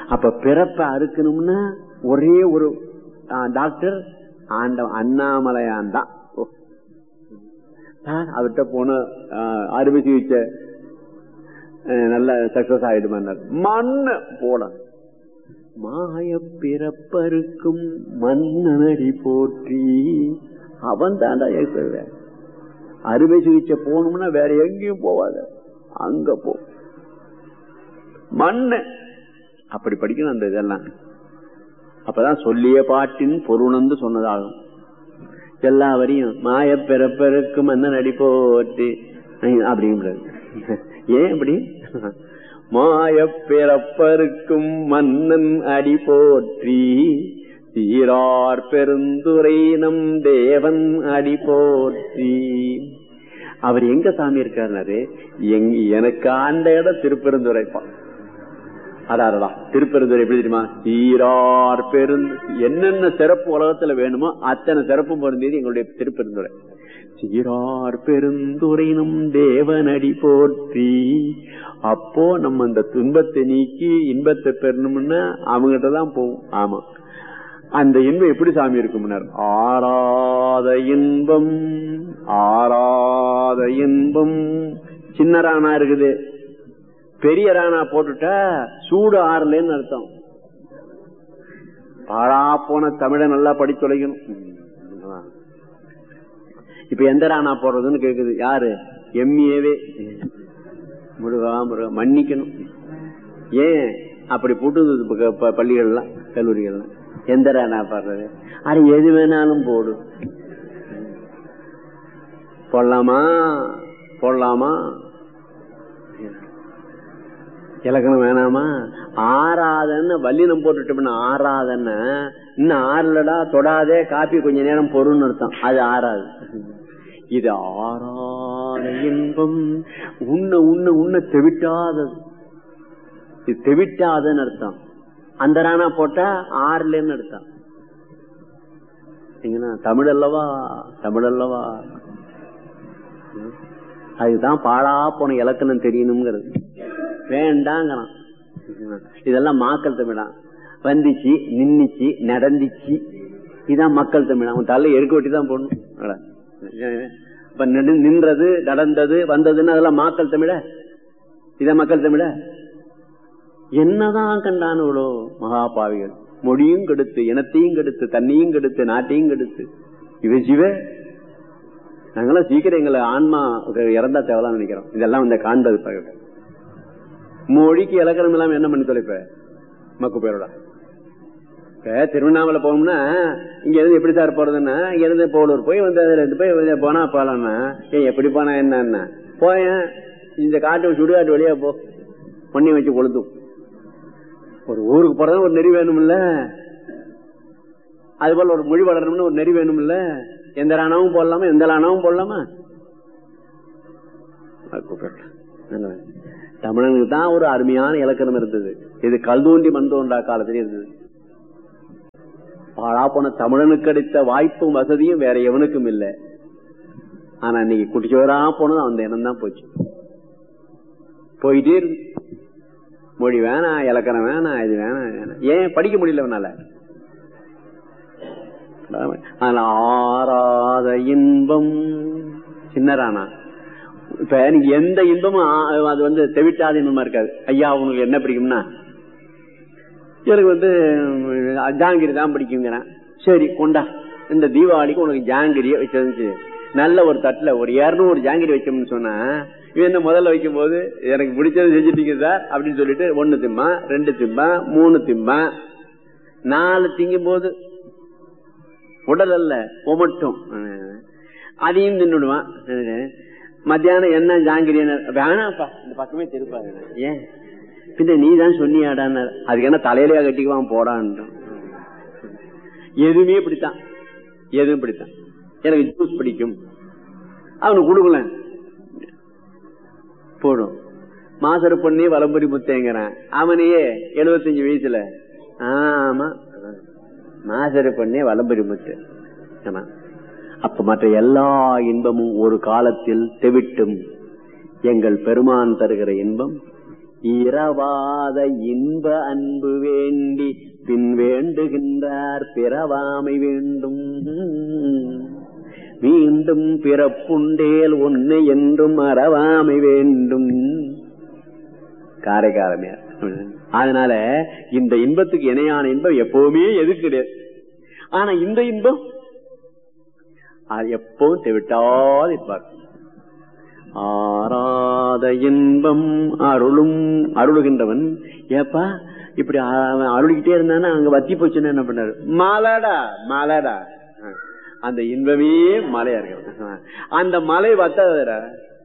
அப்ப பிறப்ப அறுக்கணும்னா ஒரே ஒரு ஆ, டாக்டர் ஆண்ட அண்ணாமலையான் தான் ஓ. சார், அவர்கிட்ட போன ஆ, அறுவை சிகிச்சை அஹ், நல்ல சக்சஸ் ஆயிடுமா மண்ண போட மாய பிறப்பருக்கும் மன்னனடி போற்றி அவன் தாண்டா சொல்றேன் அறுவை சிகிச்சை போகணும்னா வேற எங்கேயும் போவாத அங்க போ மண்ணு அப்படி படிக்கணும் அந்த இதெல்லாம் அப்பதான் சொல்லிய பாட்டின் பொருணந்து சொன்னதாகும் எல்லா வரையும் மாய பிறப்பருக்கு மன்னன் அடி போட்டு அப்படிங்கிறது ஏன் அப்படி மாய பிறப்பருக்கும் மன்னன் அடி போற்றி சீரார் பெருந்துரை நம் தேவன் அடி போற்றி அவர் எங்க சாமி இருக்காரு எங் எனக்கு ஆண்ட இடம் திருப்பெருந்துரைப்பான் அடாடா திருப்பெருந்துறை எப்படி தெரியுமா சீரார் பெருந்து என்னென்ன சிறப்பு உலகத்துல வேணுமோ அத்தனை சிறப்பும் பொருந்தியது எங்களுடைய திருப்பெருந்துறை சீரார் பெருந்துரைனும் தேவனடி போற்றி அப்போ நம்ம அந்த துன்பத்தை நீக்கி இன்பத்தை பெறணும்னா அவங்ககிட்ட தான் போவோம் ஆமா அந்த இன்பம் எப்படி சாமி இருக்கும்னார் ஆறாத இன்பம் ஆறாத இன்பம் சின்ன ராணா இருக்குது பெரிய ராணா போட்டுட்டா சூடு ஆறலன்னு அர்த்தம் பாழா போன தமிழை நல்லா படிச்சு தொலைக்கணும் இப்ப எந்த ராணா போடுறதுன்னு கேக்குது யாரு எம்ஏவே முருகா முருகா மன்னிக்கணும் ஏன் அப்படி போட்டு பள்ளிகள்லாம் கல்லூரிகள்லாம் எந்த ராணா பாடுறது அது எது வேணாலும் போடு போடலாமா போடலாமா இலக்கணம் வேணாமா ஆறாதன்னு வல்லினம் போட்டுட்டோம்னா ஆறாதன்னு இன்னும் ஆறுலடா தொடாதே காப்பி கொஞ்ச நேரம் பொருள்னு அர்த்தம் அது ஆறாது இது ஆறாத இன்பம் உன்ன உன்ன உன்ன தெவிட்டாதது இது தெவிட்டாதன்னு அர்த்தம் அந்த ராணா போட்டா ஆறுலன்னு அர்த்தம் தமிழ் அல்லவா தமிழ் அல்லவா அதுதான் பாழா போன இலக்கணம் தெரியணுங்கிறது வேண்டாங்கிறான் இதெல்லாம் மாக்கள் தமிழா வந்துச்சு நின்னுச்சு நடந்துச்சு இதான் மக்கள் தமிழ் அவன் தலை எருக்க ஒட்டி தான் போடணும் இப்ப நின்றது நடந்தது வந்ததுன்னு அதெல்லாம் மாக்கள் தமிழ இதான் மக்கள் தமிழ என்னதான் கண்டானுங்களோ மகாபாவிகள் மொழியும் கெடுத்து இனத்தையும் கெடுத்து தண்ணியும் கெடுத்து நாட்டையும் கெடுத்து இவ சிவ நாங்கெல்லாம் சீக்கிரம் எங்களை ஆன்மா இறந்தா தேவலாம் நினைக்கிறோம் இதெல்லாம் வந்து காண்பது பகவை மொழிக்கு இலக்கணம் இல்லாம என்ன பண்ணி தொலைப்ப மக்கு பேரோட இப்ப திருவண்ணாமலை போனோம்னா இங்க இருந்து எப்படி சார் போறதுன்னா இங்க இருந்து போலூர் போய் வந்து அதுல இருந்து போய் போனா போலாம்னா ஏன் எப்படி போனா என்ன போயேன் இந்த காட்டு சுடுகாட்டு வழியா போ பண்ணி வச்சு கொளுத்தும் ஒரு ஊருக்கு போறது ஒரு நெறி வேணும்ல அது போல ஒரு மொழி வளரணும்னு ஒரு நெறி வேணும்ல எந்த ராணாவும் போடலாமா எந்த ராணாவும் போடலாமா தமிழனுக்கு தான் ஒரு அருமையான இலக்கணம் இருந்தது இது கல் தோண்டி மண் தோன்றா காலத்திலே இருந்தது பாழா போன தமிழனுக்கு அடித்த வாய்ப்பும் வசதியும் வேற எவனுக்கும் இல்லை ஆனா இன்னைக்கு குட்டிச்சோரா போனது அந்த எண்ணம் தான் போச்சு போயிட்டே இருக்கு மொழி வேணாம் இலக்கணம் வேணாம் இது வேணாம் வேணாம் ஏன் படிக்க முடியல அவனால ஆறாத இன்பம் சின்னரானா இப்ப நீங்க எந்த இன்பமும் அது வந்து தெவிட்டாத இன்பமா இருக்காது ஐயா உனக்கு என்ன பிடிக்கும்னா எனக்கு வந்து ஜாங்கிரி தான் பிடிக்குங்கிறேன் சரி கொண்டா இந்த தீபாவளிக்கு உனக்கு ஜாங்கிரிய வச்சிருந்துச்சு நல்ல ஒரு தட்டுல ஒரு இருநூறு ஜாங்கிரி வைக்கணும்னு சொன்னா இவன் என்ன முதல்ல வைக்கும் போது எனக்கு பிடிச்சது செஞ்சுட்டீங்க சார் அப்படின்னு சொல்லிட்டு ஒன்னு திம்மா ரெண்டு திம்மா மூணு திம்மா நாலு திங்கும் போது உடல் அல்ல உமட்டும் அதையும் தின்னுடுவான் மத்தியானம் என்ன ஜாங்கிரி வேணாப்பா இந்த பக்கமே திருப்பாரு ஏன் பின்ன நீ தான் சொன்னியாடான்னு அதுக்கு என்ன தலையிலேயே கட்டிக்குவான் போடான்னு எதுவுமே பிடித்தான் எதுவும் பிடித்தான் எனக்கு ஜூஸ் பிடிக்கும் அவனுக்கு கொடுக்கல போடும் மாசரு பொண்ணே வலம்புரி முத்தேங்கிறான் அவனையே எழுபத்தஞ்சு வயசுல ஆமா மாசரு பொண்ணே வலம்புரி முத்து ஆமா அப்ப மற்ற எல்லா இன்பமும் ஒரு காலத்தில் தெவிட்டும் எங்கள் பெருமான் தருகிற இன்பம் இரவாத இன்ப அன்பு வேண்டி பின் வேண்டுகின்றார் பிறவாமை வேண்டும் மீண்டும் பிறப்புண்டேல் ஒன்னு என்றும் அறவாமை வேண்டும் காரைக்காரமே அதனால இந்த இன்பத்துக்கு இணையான இன்பம் எப்பவுமே எது கிடையாது ஆனா இந்த இன்பம் அது எப்பவும் தெவிட்டாது இருப்பார் ஆராத இன்பம் அருளும் அருளுகின்றவன் ஏப்பா இப்படி அவன் அருளிக்கிட்டே இருந்தானா அங்க வத்தி போச்சுன்னா என்ன பண்ணாரு மலடா மலடா அந்த இன்பமே மலையா இருக்கு அந்த மலை வத்தாதரா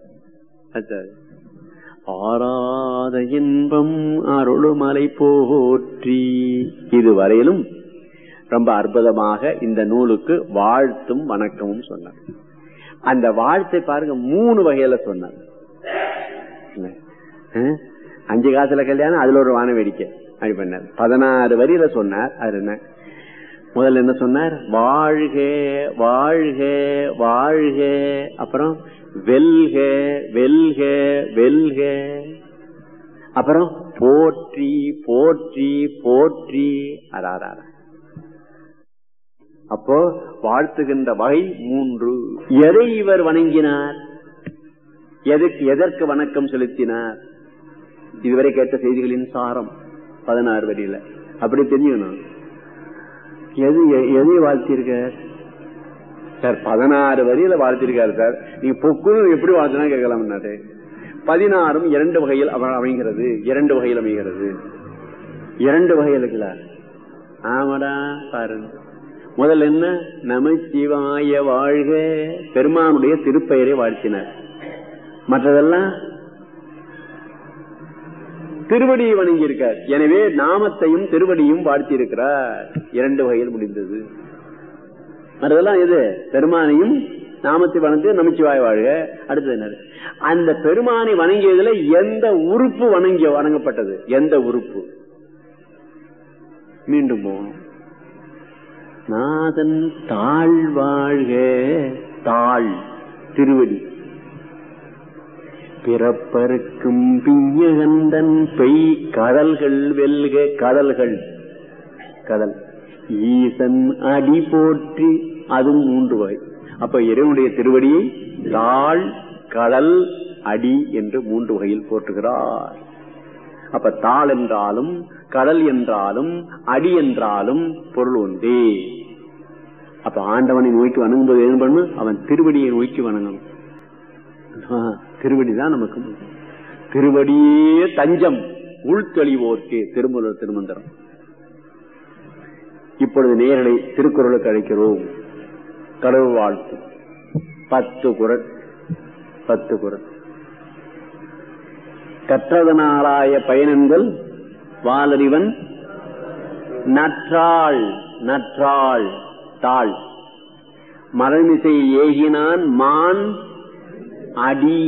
ஆராத இன்பம் அருளுமலை போற்றி இதுவரையிலும் ரொம்ப அற்புதமாக இந்த நூலுக்கு வாழ்த்தும் வணக்கமும் சொன்னார் அந்த வாழ்த்தை பாருங்க மூணு வகையில சொன்னார் அஞ்சு காசுல கல்யாணம் அதுல ஒரு வான வேடிக்கை அப்படி பண்ணார் பதினாறு வரியில சொன்னார் அது என்ன முதல்ல என்ன சொன்னார் வாழ்க வாழ்க வாழ்க அப்புறம் வெல்க வெல்க வெல்க அப்புறம் போற்றி போற்றி போற்றி அடாரா அப்போ வாழ்த்துகின்ற வகை மூன்று எதை இவர் வணங்கினார் எதற்கு எதற்கு வணக்கம் செலுத்தினார் இதுவரை கேட்ட செய்திகளின் சாரம் பதினாறு வரியில அப்படி தெரிஞ்சுக்கணும் எது எதை வாழ்த்திருக்கார் சார் பதினாறு வரியில வாழ்த்திருக்காரு சார் நீங்க பொக்குன்னு எப்படி வாழ்த்தினா கேட்கலாம் பதினாறும் இரண்டு வகையில் அமைகிறது இரண்டு வகையில் அமைகிறது இரண்டு வகையில் இருக்கிறார் ஆமாடா பாருங்க முதல்ல என்ன நமச்சிவாய வாழ்க பெருமானுடைய திருப்பெயரை வாழ்த்தினார் மற்றதெல்லாம் திருவடியை வணங்கி இருக்கார் எனவே நாமத்தையும் திருவடியும் வாழ்த்தி இருக்கிறார் இரண்டு வகையில் முடிந்தது மற்றதெல்லாம் எது பெருமானையும் நாமத்தை வணங்கி நமச்சிவாய வாழ்க அடுத்தது என்ன அந்த பெருமானை வணங்கியதுல எந்த உறுப்பு வணங்கிய வணங்கப்பட்டது எந்த உறுப்பு மீண்டும் போகணும் நாதன் தாழ் வாழ்க தாழ் திருவடி பிறப்பருக்கும் பிஞ்சகந்தன் பெய் கடல்கள் வெல்க கடல்கள் கடல் ஈசன் அடி போற்றி அதுவும் மூன்று வகை அப்ப இறைவனுடைய திருவடியை தாழ் கடல் அடி என்று மூன்று வகையில் போற்றுகிறார் அப்ப தாள் என்றாலும் கடல் என்றாலும் அடி என்றாலும் பொருள் ஒன்றே அப்ப ஆண்டவனை நோக்கி வணங்கும்போது என்ன பண்ணணும் அவன் திருவடியை நோக்கி வணங்கணும் திருவடிதான் நமக்கு திருவடியே தஞ்சம் உள்தெளிவோர்க்கு திருமூலர் திருமந்திரம் இப்பொழுது நேரலை திருக்குறளுக்கு அழைக்கிறோம் கடவுள் வாழ்த்து பத்து குரல் பத்து குரல் கற்றதனாலாய பயனன்கள் வாலறிவன் நற்றாள் நற்றாள் தாள் மரமிசை ஏகினான் மான் அடி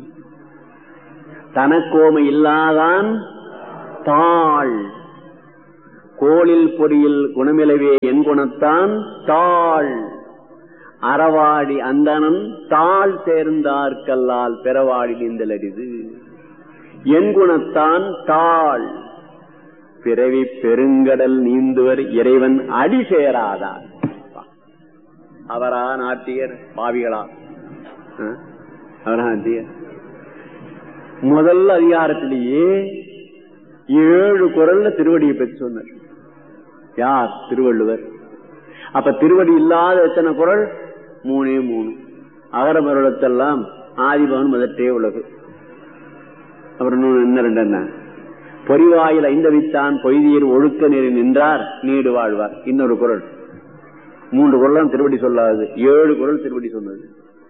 தனக்கோமை இல்லாதான் தாள் கோளில் பொறியில் குணமிலவே என் குணத்தான் தாள் அறவாடி அந்தனன் தாள் சேர்ந்தார்கல்லால் பெறவாடி நீந்தலடிது என் குணத்தான் தாள் பிறவி பெருங்கடல் நீந்துவர் இறைவன் அடி சேராதார் அவரா நாட்டியர் பாவிகளா அவரா நாட்டியர் முதல் அதிகாரத்திலேயே ஏழு குரல்ல திருவடியை பற்றி சொன்னார் யார் திருவள்ளுவர் அப்ப திருவடி இல்லாத எத்தனை குரல் மூணே மூணு அகர மருளத்தெல்லாம் ஆதிபவன் முதற்றே உலகு அப்புறம் என்ன ரெண்டு என்ன பொறிவாயில் ஐந்தவித்தான் பொய்தீர் ஒழுக்க நெறி நின்றார் நீடு வாழ்வார் இன்னொரு குரல் மூன்று குரலாம் திருவடி சொல்லாது ஏழு குரல் திருவடி சொன்னது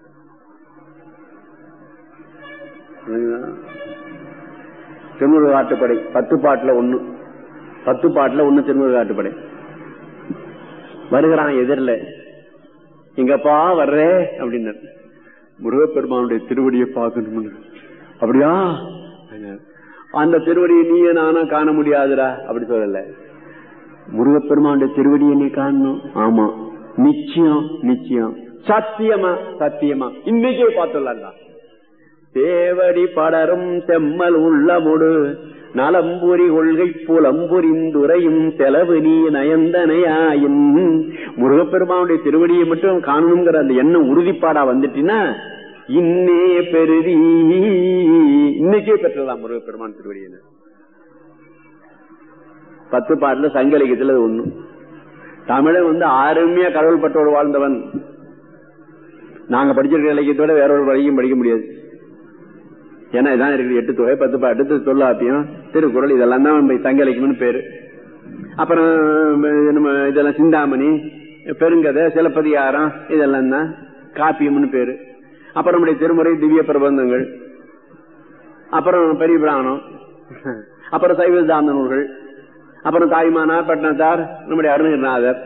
திருமுருக காட்டுப்படை பத்து பாட்டுல ஒண்ணு பத்து பாட்டுல ஒண்ணு திருமுருக காட்டுப்படை வருகிறான் எதிரில் எங்கப்பா வர்றே அப்படின்னு முருகப்பெருமானுடைய திருவடியை பார்க்கணும் அப்படியா அந்த திருவடியை நீயே நானா காண முடியாதுடா அப்படி சொல்லல முருகப்பெருமானுடைய திருவடியை நீ காணணும் ஆமா நிச்சயம் நிச்சயம் சத்தியமா சத்தியமா இன்னைக்கே பார்த்துடலாம் தேவடி படரும் செம்மல் உள்ளமுடு நலம்புரி கொள்கை புலம்புரிந்துரையும் செலவு நீ நயந்தனையாயின் முருகப்பெருமானுடைய திருவடியை மட்டும் காணணுங்கிற அந்த எண்ணம் உறுதிப்பாடா வந்துட்டினா இன்னே பெருதி இன்னைக்கே பெற்றலாம் முருகப்பெருமான் திருவடியின பத்து பாட்டுல சங்க இலக்கியத்துல அது ஒண்ணு தமிழன் வந்து அருமையா கடவுள் பட்டோடு வாழ்ந்தவன் நாங்க படிச்சிருக்கிற இலக்கியத்தோட வேற ஒரு வழியும் படிக்க முடியாது ஏன்னா இதான் இருக்குது எட்டு தொகை பத்து பாட்டு தொல்லாப்பியம் திருக்குறள் இதெல்லாம் தான் நம்ம சங்க இலக்கியம்னு பேரு அப்புறம் நம்ம இதெல்லாம் சிந்தாமணி பெருங்கதை சிலப்பதிகாரம் இதெல்லாம் தான் காப்பியம்னு பேரு அப்புறம் நம்முடைய திருமுறை திவ்ய பிரபந்தங்கள் அப்புறம் பெரிய பிராணம் அப்புறம் சைவ சித்தாந்த நூல்கள் அப்புறம் தாய்மானார் பட்னத்தார் நம்முடைய அருணகிரிநாதர்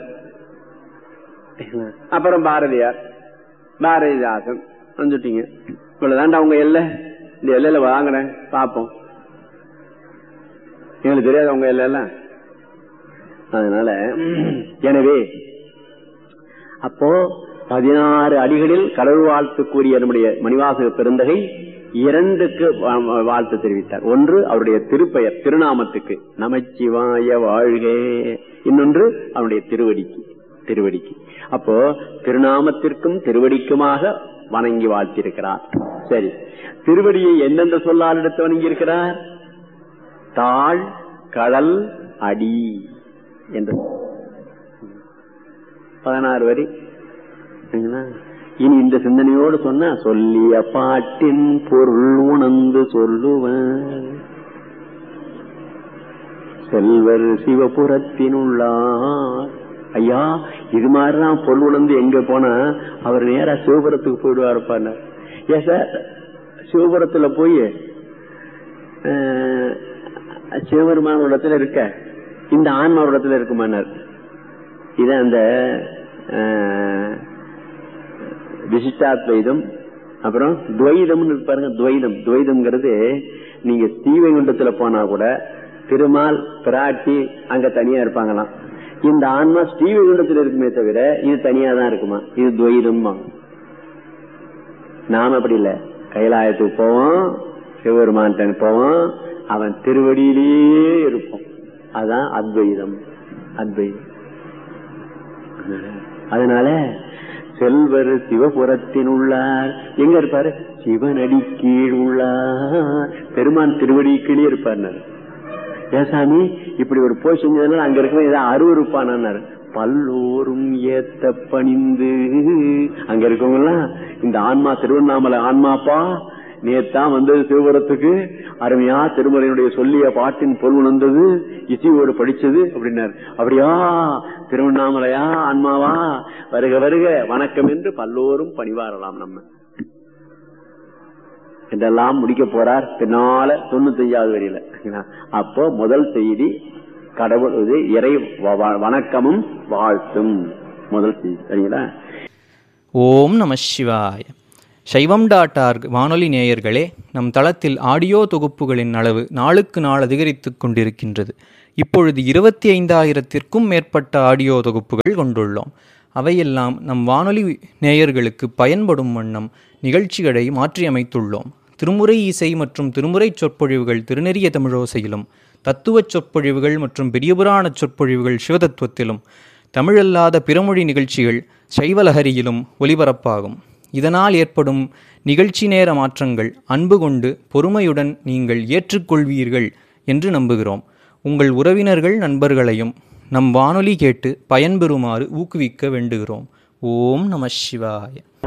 அப்புறம் பாரதியார் பாரதிதாசன் வந்துட்டீங்க இவ்வளவுதாண்டா அவங்க எல்லை இந்த எல்லையில வாங்கினேன் பார்ப்போம் எங்களுக்கு தெரியாது அவங்க எல்லாம் அதனால எனவே அப்போ பதினாறு அடிகளில் கடவுள் வாழ்த்து கூறிய நம்முடைய மணிவாசக பெருந்தகை இரண்டுக்கு வாழ்த்து தெரிவித்தார் ஒன்று அவருடைய திருப்பெயர் திருநாமத்துக்கு நமச்சிவாய வாழ்க இன்னொன்று அவருடைய திருவடிக்கு திருவடிக்கு அப்போ திருநாமத்திற்கும் திருவடிக்குமாக வணங்கி வாழ்த்திருக்கிறார் சரி திருவடியை எந்தெந்த சொல்லால் எடுத்து வணங்கி இருக்கிறார் தாழ் கடல் அடி என்று பதினாறு வரி இனி இந்த சிந்தனையோடு சொன்ன சொல்லிய பாட்டின் பொருள் உணர்ந்து சொல்லுவன் செல்வர் சிவபுரத்தினுள்ளார் ஐயா இது மாதிரிதான் பொருள் உணர்ந்து எங்க போனா அவர் நேரா சிவபுரத்துக்கு போயிடுவார் இருப்பார் ஏ சார் சிவபுரத்துல போய் சிவபெருமான இடத்துல இருக்க இந்த ஆன்மா இடத்துல இருக்குமானார் இது அந்த விசிஷ்டாத்வைதம் அப்புறம் துவைதம்னு பாருங்க துவைதம் துவைதம்ங்கிறது நீங்க ஸ்ரீவைகுண்டத்துல போனா கூட திருமால் பிராட்டி அங்க தனியா இருப்பாங்களாம் இந்த ஆன்மா ஸ்ரீவைகுண்டத்தில் இருக்குமே தவிர இது தனியா தான் இருக்குமா இது துவைதம் நாம அப்படி இல்ல கைலாயத்துக்கு போவோம் சிவபெருமான் போவோம் அவன் திருவடியிலேயே இருப்போம் அதான் அத்வைதம் அத்வைதம் அதனால செல்வர் சிவபுரத்தின் உள்ளார் எங்க இருப்பாரு சிவனடி கீழ் உள்ளார் பெருமான் திருவடி கீழே இருப்பார் ஏசாமி இப்படி ஒரு போய் செஞ்சதுனால அங்க இருக்கிற ஏதாவது அருவறுப்பானார் பல்லோரும் ஏத்த பணிந்து அங்க இருக்கவங்க எல்லாம் இந்த ஆன்மா திருவண்ணாமலை ஆன்மாப்பா நேத்தான் வந்தது சிவபுரத்துக்கு அருமையா திருமலையினுடைய சொல்லிய பாட்டின் பொருள் உணர்ந்தது இசையோடு படிச்சது அப்படின்னாரு அப்படியா திருவண்ணாமலையா ஆன்மாவா வருக வருக வணக்கம் என்று பல்லோரும் பணிவாரலாம் நம்ம இதெல்லாம் முடிக்க போறார் பின்னால தொண்ணூத்தி ஐயாவது வரியில அப்போ முதல் செய்தி கடவுள் இது இறை வணக்கமும் வாழ்த்தும் முதல் செய்தி சரிங்களா ஓம் நம சிவாய சைவம் டாட் ஆர்க் வானொலி நேயர்களே நம் தளத்தில் ஆடியோ தொகுப்புகளின் அளவு நாளுக்கு நாள் அதிகரித்து கொண்டிருக்கின்றது இப்பொழுது இருபத்தி ஐந்தாயிரத்திற்கும் மேற்பட்ட ஆடியோ தொகுப்புகள் கொண்டுள்ளோம் அவையெல்லாம் நம் வானொலி நேயர்களுக்கு பயன்படும் வண்ணம் நிகழ்ச்சிகளை மாற்றியமைத்துள்ளோம் திருமுறை இசை மற்றும் திருமுறை சொற்பொழிவுகள் திருநெறிய தமிழோசையிலும் தத்துவச் சொற்பொழிவுகள் மற்றும் பெரியபுராண சொற்பொழிவுகள் சிவதத்துவத்திலும் தமிழல்லாத பிறமொழி நிகழ்ச்சிகள் சைவலஹரியிலும் ஒலிபரப்பாகும் இதனால் ஏற்படும் நிகழ்ச்சி நேர மாற்றங்கள் அன்பு கொண்டு பொறுமையுடன் நீங்கள் ஏற்றுக்கொள்வீர்கள் என்று நம்புகிறோம் உங்கள் உறவினர்கள் நண்பர்களையும் நம் வானொலி கேட்டு பயன்பெறுமாறு ஊக்குவிக்க வேண்டுகிறோம் ஓம் நம சிவாய